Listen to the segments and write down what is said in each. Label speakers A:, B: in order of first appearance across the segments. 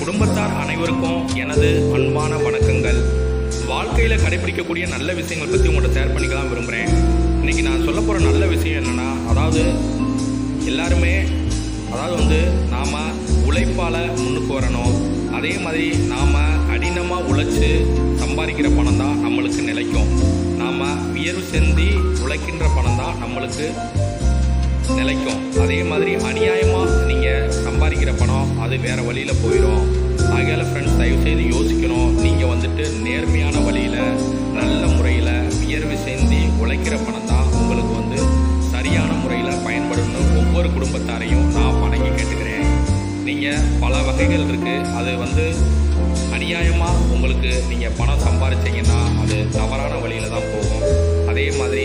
A: குடும்பத்தார் அனைவருக்கும் எனது அன்பான வணக்கங்கள் வாழ்க்கையில் கடைபிடிக்கக்கூடிய நல்ல விஷயங்கள் பற்றி உங்கள்கிட்ட ஷேர் பண்ணிக்கலாம் விரும்புகிறேன் இன்னைக்கு நான் சொல்ல போகிற நல்ல விஷயம் என்னென்னா அதாவது எல்லாருமே அதாவது வந்து நாம் உழைப்பால் முன்னுக்கு வரணும் அதே மாதிரி நாம் கடினமாக உழைச்சி சம்பாதிக்கிற பணம் தான் நம்மளுக்கு நிலைக்கும் நாம் வியர்வு செந்தி உழைக்கின்ற பணம் தான் நம்மளுக்கு நிலைக்கும் அதே மாதிரி அநியாயமாக நீங்கள் சம்பாதிக்கிற பணம் அது வேறு வழியில் போயிடும் ஆகையால் ஃப்ரெண்ட்ஸ் தயவுசெய்து யோசிக்கணும் நீங்கள் வந்துட்டு நேர்மையான வழியில் நல்ல முறையில் வியர்வு செஞ்சு உழைக்கிற பணம் தான் உங்களுக்கு வந்து சரியான முறையில் பயன்படணும் ஒவ்வொரு குடும்பத்தாரையும் நான் வணங்கி கேட்டுக்கிறேன் நீங்கள் பல வகைகள் இருக்குது அது வந்து அநியாயமாக உங்களுக்கு நீங்கள் பணம் சம்பாதிச்சீங்கன்னா அது தவறான வழியில் தான் போகும் அதே மாதிரி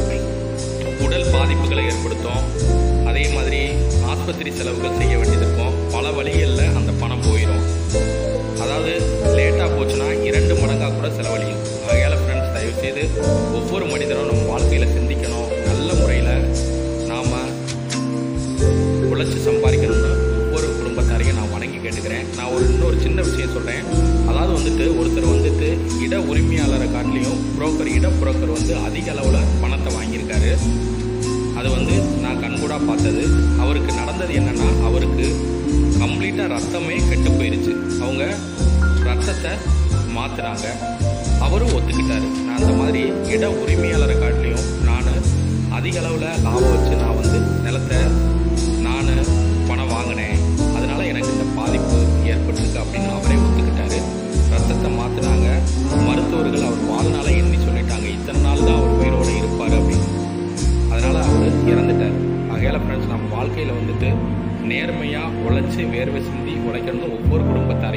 A: உடல் பாதிப்புகளை ஏற்படுத்தும் அதே மாதிரி ஆஸ்பத்திரி செலவுகள் செய்ய வேண்டியது இருக்கும் பல வழிகளில் அந்த பணம் போயிடும் அதாவது லேட்டாக போச்சுன்னா இரண்டு மடங்காக கூட செலவழியும் ஆகையால் ஃப்ரெண்ட்ஸ் தயவுசெய்து ஒவ்வொரு மனிதனும் நம்ம வாழ்க்கையில் சிந்திக்கணும் நல்ல முறையில் நாம் உழைச்சி சம்பாதிக்கணும்னு ஒவ்வொரு குடும்பத்தாரையும் நான் வணங்கி கேட்டுக்கிறேன் நான் ஒரு இன்னொரு சின்ன விஷயம் சொல்கிறேன் அதாவது வந்துட்டு ஒருத்தர் வந்துட்டு இட உரிமையாளரை காட்டிலையும் புரோக்கர் இட புரோக்கர் வந்து அதிக அளவில் பணத்தை வாங்கியிருக்காரு அது வந்து நான் கண்கூடாக பார்த்தது அவருக்கு நடந்தது என்னன்னா அவருக்கு கம்ப்ளீட்டாக ரத்தமே கெட்டு போயிருச்சு அவங்க ரத்தத்தை மாற்றுறாங்க அவரும் ஒத்துக்கிட்டாரு நான் அந்த மாதிரி இட உரிமையாளரை காட்டிலையும் நான் அதிக அளவில் லாபம் வச்சு நான் வந்து நிலத்தை நான் பணம் வாங்கினேன் அதனால எனக்கு இந்த பாதிப்பு ஏற்பட்டிருக்கு அப்படின்னு அவரே ஒத்துக்கிட்டாரு ரத்தத்தை மாற்றினாங்க மருத்துவர்கள் அவர் வாழ்நாளை எண்ணி சொல்லிட்டாங்க இத்தனை நாள் தான் அவர் உயிரோடு இருப்பார் அப்படின்னு அதனால் அவர் இறந்துட்டார் ஆகையால் ஃப்ரெண்ட்ஸ் நம்ம வாழ்க்கையில் வந்துட்டு நேர்மையாக உழைச்சி வேர்வை சிந்தி உழைக்கிறது ஒவ்வொரு குடும்பத்தாரையும்